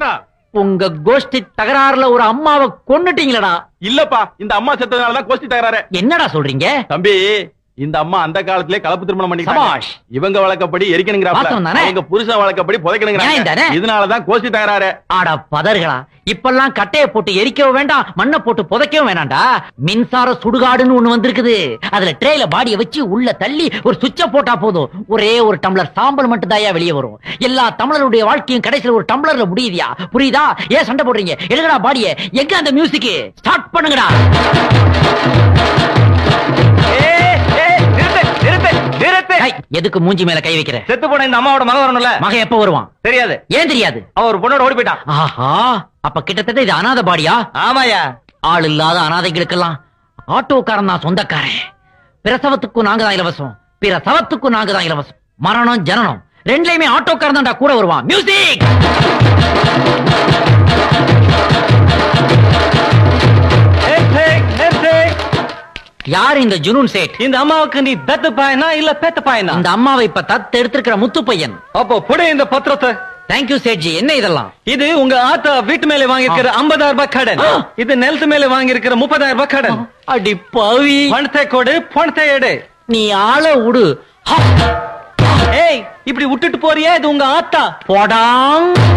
ஆத்தா உங்க கோஷ்டி தகராறுல ஒரு அம்மாவை கொன்னுட்டீங்களடா இல்லப்பா இந்த அம்மா செத்ததுனாலதான் கோஷ்டி தகராறு என்னடா சொல்றீங்க தம்பி இந்த அம்மா அந்த காலத்திலே கலப்பு திருமணம் பண்ணிட்டாங்க சபாஷ். இவங்க வழக்கப்படி எரிக்கணுங்கிறாப்ல வாஸ்தவம் தானே? அவங்க புருஷன் வழக்கப்படி நியாயம் தானே? புதைக்கணுங்கிறாங்க இதனாலதான் கோஷ்டி தகராறு ஆட பதர்களா இப்பெல்லாம் கட்டைய போட்டு எரிக்கவும் வேண்டாம் மண்ணை போட்டு புதைக்கவும் வேணாம்டா மின்சார சுடுகாடுன்னு ஒண்ணு வந்திருக்குது அதுல ட்ரேல பாடிய வச்சு உள்ள தள்ளி ஒரு சுவிட்ச போட்டா போதும் ஒரே ஒரு டம்ளர் சாம்பல் மட்டும் தாயா வெளியே வரும் எல்லா தமிழருடைய வாழ்க்கையும் கடைசியில ஒரு டம்ளர்ல முடியுதியா புரியுதா ஏன் சண்டை போடுறீங்க எழுகடா பாடிய எங்க அந்த மியூசிக் ஸ்டார்ட் பண்ணுங்கடா ஏய், எதுக்கு மூஞ்சி மேல கை வைக்கிற செத்து போன இந்த அம்மாவோட மகன் வரணும்ல மகன் எப்ப வருவான் தெரியாது ஏன் தெரியாது அவ ஒரு பொண்ணோட ஓடி போயிட்டான் ஆஹா அப்ப கிட்டத்தட்ட இது அனாத பாடியா ஆமாயா ஆள் இல்லாத அனாதைகளுக்கெல்லாம் ஆட்டோக்காரன் தான் சொந்தக்காரன் பிரசவத்துக்கும் நாங்க தான் இலவசம் பிற சவத்துக்கும் நாங்க தான் இலவசம் மரணம் ஜனனம் ரெண்டுலயுமே ஆட்டோக்காரன் தான்டா கூட வருவான் மியூசிக் யார் இந்த ஜுனூன் சேட் இந்த அம்மாவுக்கு நீ பெத்த பாயனா இல்ல பெத்த பாயனா இந்த அம்மாவை இப்ப தத்து எடுத்திருக்கிற முத்து பையன் அப்போ புடி இந்த பத்திரத்தை தேங்க்யூ சேட்ஜி என்ன இதெல்லாம் இது உங்க ஆத்தா வீட்டு மேல வாங்கியிருக்கிற ஐம்பதாயிரம் ரூபாய் கடன் ஆ. இது நெல்த்து மேல வாங்கியிருக்கிற முப்பதாயிரம் ரூபாய் கடன் அடி பவி பணத்தை கொடு பணத்தை எடு நீ ஆள விடு ஹா, ஏய் இப்படி விட்டுட்டு போறியா இது உங்க ஆத்தா போடாங்